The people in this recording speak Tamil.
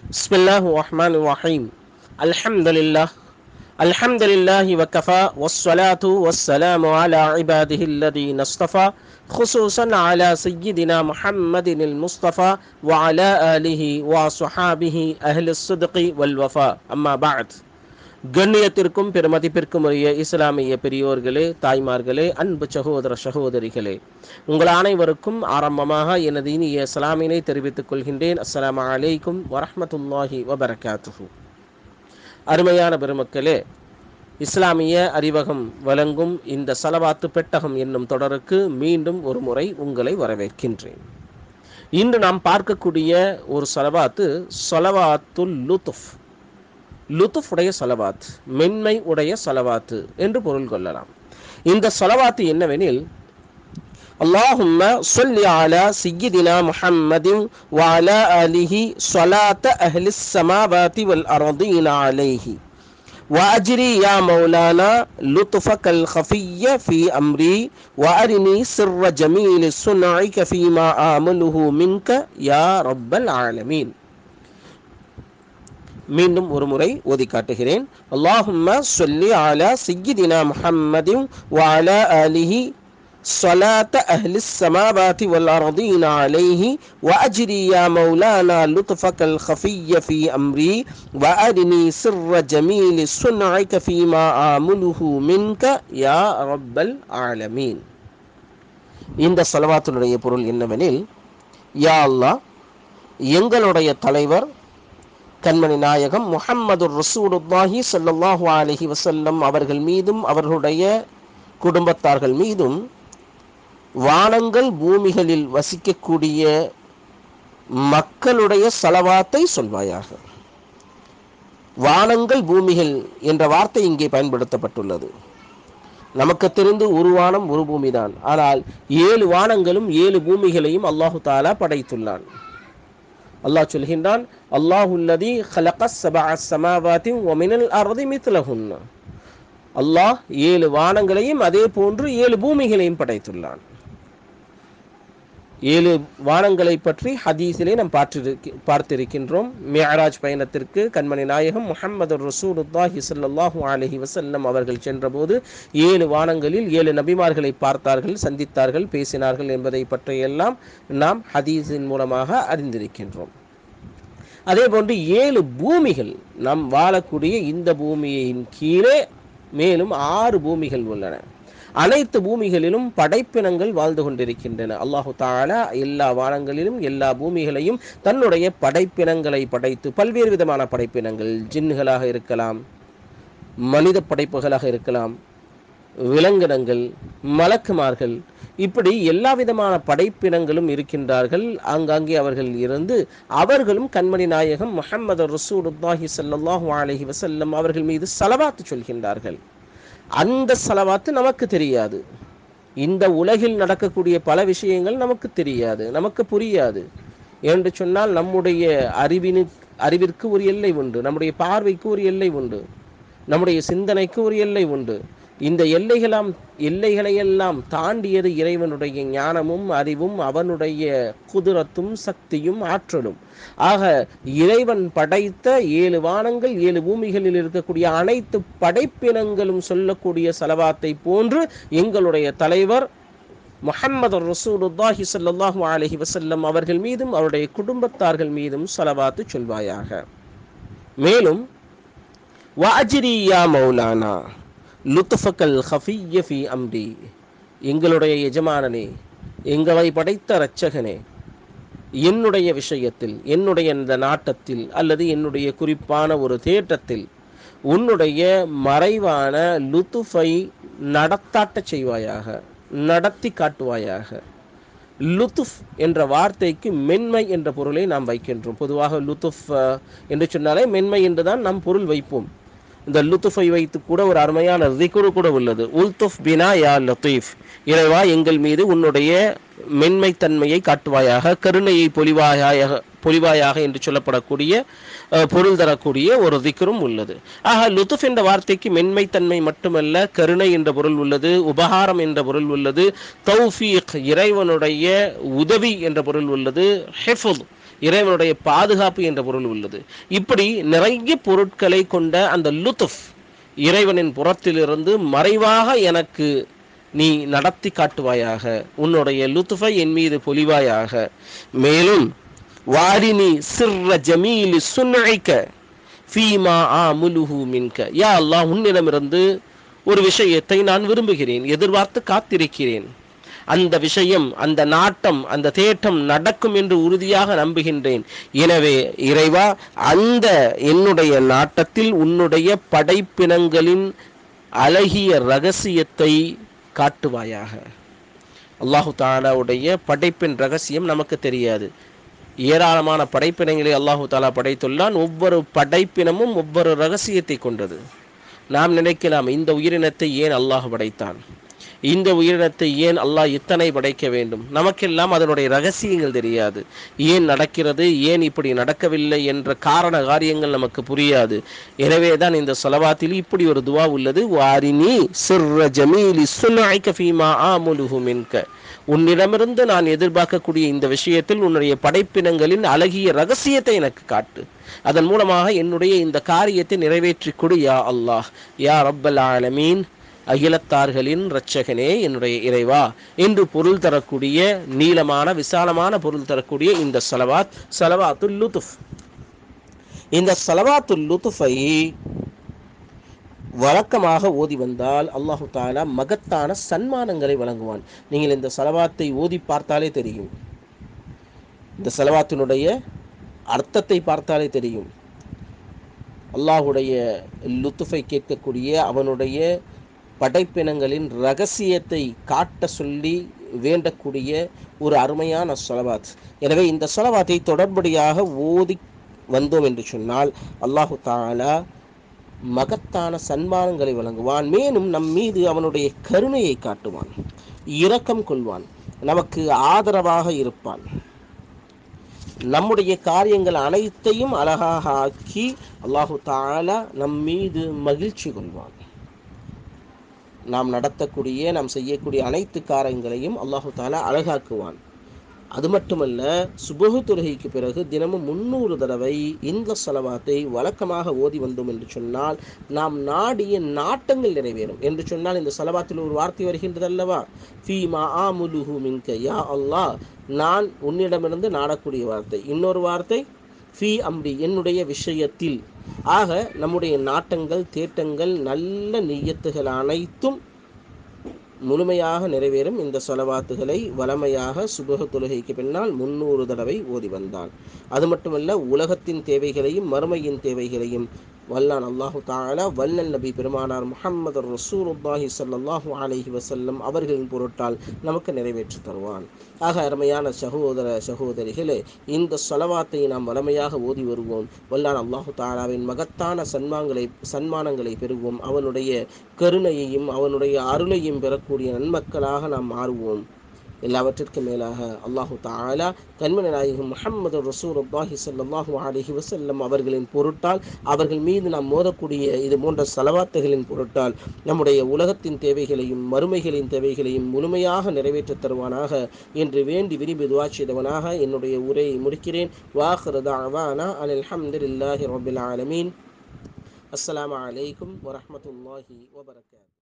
بسم الله الرحمن الرحيم الحمد لله الحمد لله وكفى والصلاة والسلام على عباده الذين اصطفى خصوصا على سيدنا محمد المصطفى وعلى آله وصحابه أهل الصدق والوفاء أما بعد கண்ணியத்திற்கும் பெருமதிப்பிற்கும் உரிய இஸ்லாமிய பெரியோர்களே தாய்மார்களே அன்பு சகோதர சகோதரிகளே உங்கள் அனைவருக்கும் ஆரம்பமாக எனது இனிய இஸ்லாமினை தெரிவித்துக் கொள்கின்றேன் அஸ்ஸலாமு அலைக்கும் வரஹ்மத்துல்லாஹி வபரகாத்துஹு அருமையான பெருமக்களே இஸ்லாமிய அறிவகம் வழங்கும் இந்த சலவாத்து பெட்டகம் என்னும் தொடருக்கு மீண்டும் ஒரு முறை உங்களை வரவேற்கின்றேன் இன்று நாம் பார்க்கக்கூடிய ஒரு சலவாத்து சொலவாத்துல் லுத்துஃப் லுத்துஃப் உடைய சலவாத் மென்மை உடைய சலவாத்து என்று பொருள் கொள்ளலாம் இந்த சலவாத்து என்னவெனில் اللهم صل على سيدنا محمد وعلى آله صلاة أهل السماوات والأرضين عليه وأجري يا مولانا لطفك الخفي في أمري وأرني سر جميل صنعك فيما آمله منك يا رب العالمين மீண்டும் ஒரு முறை ஓதி காட்டுகிறேன் அல்லாஹும்ம சொல்லி அலா சிய்யிதினா முஹம்மதின் வஅலா ஆலிஹி صلاة أهل السماوات والأرضين عليه وأجري يا مولانا لطفك الخفي في أمري وأرني سر جميل صنعك فيما آمله منك يا رب العالمين இந்த சலவாத்தினுடைய பொருள் என்னவெனில் யா அல்லாஹ் எங்களுடைய தலைவர் கண்மணி நாயகம் முஹம்மது ரசூலுல்லாஹி ஸல்லல்லாஹு அலைஹி வஸல்லம் அவர்கள் மீதும் அவர்களுடைய குடும்பத்தார்கள் மீதும் வானங்கள் பூமிகளில் வசிக்கக்கூடிய மக்களுடைய சலவாத்தை சொல்வாயாக வானங்கள் பூமிகள் என்ற வார்த்தை இங்கே பயன்படுத்தப்பட்டுள்ளது நமக்கு தெரிந்து ஒரு வானம் ஒரு பூமிதான் ஆனால் ஏழு வானங்களும் ஏழு பூமிகளையும் அல்லாஹு தாலா படைத்துள்ளான் அல்லாஹ் சொல்கின்றான் அல்லாஹுல்லதி ஹலக சபா சமாவாத்தி ஒமினல் அறுதி மித்லஹுன்ன அல்லாஹ் ஏழு வானங்களையும் அதே போன்று ஏழு பூமிகளையும் படைத்துள்ளான் ஏழு வானங்களை பற்றி ஹதீஸிலே நாம் பார்த்திருக்க பார்த்திருக்கின்றோம் மியராஜ் பயணத்திற்கு கண்மணி நாயகம் முஹம்மது ரசூலுல்லாஹி ஸல்லல்லாஹு அலைஹி வஸல்லம் அவர்கள் சென்றபோது ஏழு வானங்களில் ஏழு நபிமார்களை பார்த்தார்கள் சந்தித்தார்கள் பேசினார்கள் என்பதை பற்றியெல்லாம் நாம் ஹதீஸின் மூலமாக அறிந்திருக்கின்றோம் அதே போன்று ஏழு பூமிகள் நாம் வாழக்கூடிய இந்த பூமியின் கீழே மேலும் ஆறு பூமிகள் உள்ளன அனைத்து பூமிகளிலும் படைப்பினங்கள் வாழ்ந்து கொண்டிருக்கின்றன அல்லாஹு தாலா எல்லா வானங்களிலும் எல்லா பூமிகளையும் தன்னுடைய படைப்பினங்களை படைத்து பல்வேறு விதமான படைப்பினங்கள் ஜின்னுகளாக இருக்கலாம் மனித படைப்புகளாக இருக்கலாம் விலங்கினங்கள் மலக்குமார்கள் இப்படி எல்லா விதமான படைப்பினங்களும் இருக்கின்றார்கள் ஆங்காங்கே அவர்கள் இருந்து அவர்களும் கண்மணி நாயகம் முஹம்மது ரசூலுல்லாஹி ஸல்லல்லாஹு அலைஹி வஸல்லம் அவர்கள் மீது சலவாத்து சொல்கின்றார்கள் அந்த சலவாத்து நமக்கு தெரியாது இந்த உலகில் நடக்கக்கூடிய பல விஷயங்கள் நமக்கு தெரியாது நமக்கு புரியாது என்று சொன்னால் நம்முடைய அறிவினு அறிவிற்கு ஒரு எல்லை உண்டு நம்முடைய பார்வைக்கு ஒரு எல்லை உண்டு நம்முடைய சிந்தனைக்கு ஒரு எல்லை உண்டு இந்த எல்லைகளாம் எல்லைகளையெல்லாம் தாண்டியது இறைவனுடைய ஞானமும் அறிவும் அவனுடைய குதிரத்தும் சக்தியும் ஆற்றலும் ஆக இறைவன் படைத்த ஏழு வானங்கள் ஏழு பூமிகளில் இருக்கக்கூடிய அனைத்து படைப்பினங்களும் சொல்லக்கூடிய செலவாத்தை போன்று எங்களுடைய தலைவர் முஹம்மது ரசூலுல்லாஹி ஸல்லல்லாஹு அலைஹி வஸல்லம் அவர்கள் மீதும் அவருடைய குடும்பத்தார்கள் மீதும் செலவாத்து சொல்வாயாக மேலும் வாஜிரி யா மௌலானா லுத்ஃபக்கல் ஹஃபிய ஃபி அம்ரி எங்களுடைய எஜமானனே எங்களை படைத்த இரட்சகனே என்னுடைய விஷயத்தில் என்னுடைய இந்த நாட்டத்தில் அல்லது என்னுடைய குறிப்பான ஒரு தேட்டத்தில் உன்னுடைய மறைவான லுத்துஃபை நடத்தாட்டச் செய்வாயாக நடத்தி காட்டுவாயாக லுத்துஃப் என்ற வார்த்தைக்கு மென்மை என்ற பொருளை நாம் வைக்கின்றோம் பொதுவாக லுத்துஃப் என்று சொன்னாலே மென்மை என்றுதான் நாம் பொருள் வைப்போம் இந்த லுத்துஃபை வைத்து கூட ஒரு அருமையான திக்குரு கூட உள்ளது உல்துஃப் பினா யா லத்தீஃப் இறைவா எங்கள் மீது உன்னுடைய மென்மைத்தன்மையை காட்டுவாயாக கருணையை பொலிவாயாக பொலிவாயாக என்று சொல்லப்படக்கூடிய பொருள் தரக்கூடிய ஒரு திக்கரும் உள்ளது ஆக லுத்துஃப் என்ற வார்த்தைக்கு மென்மைத்தன்மை மட்டுமல்ல கருணை என்ற பொருள் உள்ளது உபகாரம் என்ற பொருள் உள்ளது தௌஃபீக் இறைவனுடைய உதவி என்ற பொருள் உள்ளது ஹெஃபுல் இறைவனுடைய பாதுகாப்பு என்ற பொருள் உள்ளது இப்படி நிறைய பொருட்களை கொண்ட அந்த லுத்துஃப் இறைவனின் புறத்திலிருந்து மறைவாக எனக்கு நீ நடத்தி காட்டுவாயாக உன்னுடைய லுத்துஃபை என் மீது பொலிவாயாக மேலும் வாரினி சிர்ர ஜமீலி சுன்னைக்க ஃபீமா ஆ முலுஹு மின்க யா அல்லாஹ் உன்னிடமிருந்து ஒரு விஷயத்தை நான் விரும்புகிறேன் எதிர்பார்த்து காத்திருக்கிறேன் அந்த விஷயம் அந்த நாட்டம் அந்த தேட்டம் நடக்கும் என்று உறுதியாக நம்புகின்றேன் எனவே இறைவா அந்த என்னுடைய நாட்டத்தில் உன்னுடைய படைப்பினங்களின் அழகிய ரகசியத்தை காட்டுவாயாக அல்லாஹு தாலாவுடைய படைப்பின் ரகசியம் நமக்கு தெரியாது ஏராளமான படைப்பினங்களை அல்லாஹு தாலா படைத்துள்ளான் ஒவ்வொரு படைப்பினமும் ஒவ்வொரு ரகசியத்தை கொண்டது நாம் நினைக்கலாம் இந்த உயிரினத்தை ஏன் அல்லாஹ் படைத்தான் இந்த உயிரினத்தை ஏன் அல்லாஹ் இத்தனை படைக்க வேண்டும் நமக்கெல்லாம் அதனுடைய ரகசியங்கள் தெரியாது ஏன் நடக்கிறது ஏன் இப்படி நடக்கவில்லை என்ற காரண காரியங்கள் நமக்கு புரியாது எனவே தான் இந்த சொலவாத்தில் இப்படி ஒரு துவா உள்ளது வாரினி சிர்ர ஜமீலி சுன்னாய்க ஃபீமா ஆமுலுஹு மின்க உன்னிடமிருந்து நான் எதிர்பார்க்கக்கூடிய இந்த விஷயத்தில் உன்னுடைய படைப்பினங்களின் அழகிய ரகசியத்தை எனக்கு காட்டு அதன் மூலமாக என்னுடைய இந்த காரியத்தை நிறைவேற்றி கொடு யா அல்லாஹ் யா ரப்பல் ஆலமீன் அகிலத்தார்களின் இரட்சகனே என்னுடைய இறைவா என்று பொருள் தரக்கூடிய நீளமான விசாலமான பொருள் தரக்கூடிய இந்த சலவாத் சலவாத்துல் லுத்துஃப் இந்த சலவாத்துல் லுத்துஃபை வழக்கமாக ஓதி வந்தால் அல்லாஹு தாலா மகத்தான சன்மானங்களை வழங்குவான் நீங்கள் இந்த சலவாத்தை ஓதி பார்த்தாலே தெரியும் இந்த சலவாத்தினுடைய அர்த்தத்தை பார்த்தாலே தெரியும் அல்லாஹுடைய லுத்துஃபை கேட்கக்கூடிய அவனுடைய படைப்பினங்களின் ரகசியத்தை காட்ட சொல்லி வேண்டக்கூடிய ஒரு அருமையான சொலவாத் எனவே இந்த சொலவாத்தை தொடர்படியாக ஓதி வந்தோம் என்று சொன்னால் அல்லாஹு தாலா மகத்தான சன்மானங்களை வழங்குவான் மேலும் நம் மீது அவனுடைய கருணையை காட்டுவான் இரக்கம் கொள்வான் நமக்கு ஆதரவாக இருப்பான் நம்முடைய காரியங்கள் அனைத்தையும் அழகாக ஆக்கி அல்லாஹு தாலா நம் மீது மகிழ்ச்சி கொள்வான் நாம் நடத்தக்கூடிய நாம் செய்யக்கூடிய அனைத்து காரியங்களையும் அல்லாஹு தாலா அழகாக்குவான் அது மட்டுமல்ல சுபகு தொழுகைக்கு பிறகு தினமும் முன்னூறு தடவை இந்த செலவாத்தை வழக்கமாக ஓதி வந்தோம் என்று சொன்னால் நாம் நாடிய நாட்டங்கள் நிறைவேறும் என்று சொன்னால் இந்த செலவாத்தில் ஒரு வார்த்தை வருகின்றது அல்லவா ஃபீமா ஆ முலுஹு மின்க யா அல்லாஹ் நான் உன்னிடமிருந்து நாடக்கூடிய வார்த்தை இன்னொரு வார்த்தை ஃபீ அம்ரி என்னுடைய விஷயத்தில் ஆக நம்முடைய நாட்டங்கள் தேட்டங்கள் நல்ல நெய்யத்துகள் அனைத்தும் முழுமையாக நிறைவேறும் இந்த சொலவாத்துகளை வளமையாக சுபக தொழுகைக்கு பின்னால் முன்னூறு தடவை ஓதி வந்தான் அது மட்டுமல்ல உலகத்தின் தேவைகளையும் மறுமையின் தேவைகளையும் வல்லான் அல்லாஹு தாலா வல்லல் நபி பெருமானார் முஹம்மது ரசூலுல்லாஹி ஸல்லல்லாஹு அலைஹி வஸல்லம் அவர்களின் பொருட்டால் நமக்கு நிறைவேற்றி தருவான் ஆக அருமையான சகோதர சகோதரிகளே இந்த சொலவாத்தை நாம் வளமையாக ஓதி வருவோம் வல்லான் அல்லாஹு தாலாவின் மகத்தான சன்மான்களை சன்மானங்களை பெறுவோம் அவனுடைய கருணையையும் அவனுடைய அருளையும் பெறக்கூடிய நன்மக்களாக நாம் மாறுவோம் எல்லாவற்றிற்கும் மேலாக அல்லாஹு தாலா கண்மணி நாயகம் முஹம்மது ரசூலுல்லாஹி ஸல்லல்லாஹு அலைஹி வஸல்லம் அவர்களின் பொருட்டால் அவர்கள் மீது நாம் மோதக்கூடிய இது போன்ற சலவாத்துகளின் பொருட்டால் நம்முடைய உலகத்தின் தேவைகளையும் மறுமைகளின் தேவைகளையும் முழுமையாக நிறைவேற்றித் தருவானாக என்று வேண்டி விரும்பி துவா செய்தவனாக என்னுடைய உரையை முடிக்கிறேன் வாஹிரு தஅவானா அனில் ஹம்துலில்லாஹி ரப்பில் ஆலமீன் அஸ்ஸலாமு அலைக்கும் வரஹ்மத்துல்லாஹி வபரகாத்துஹு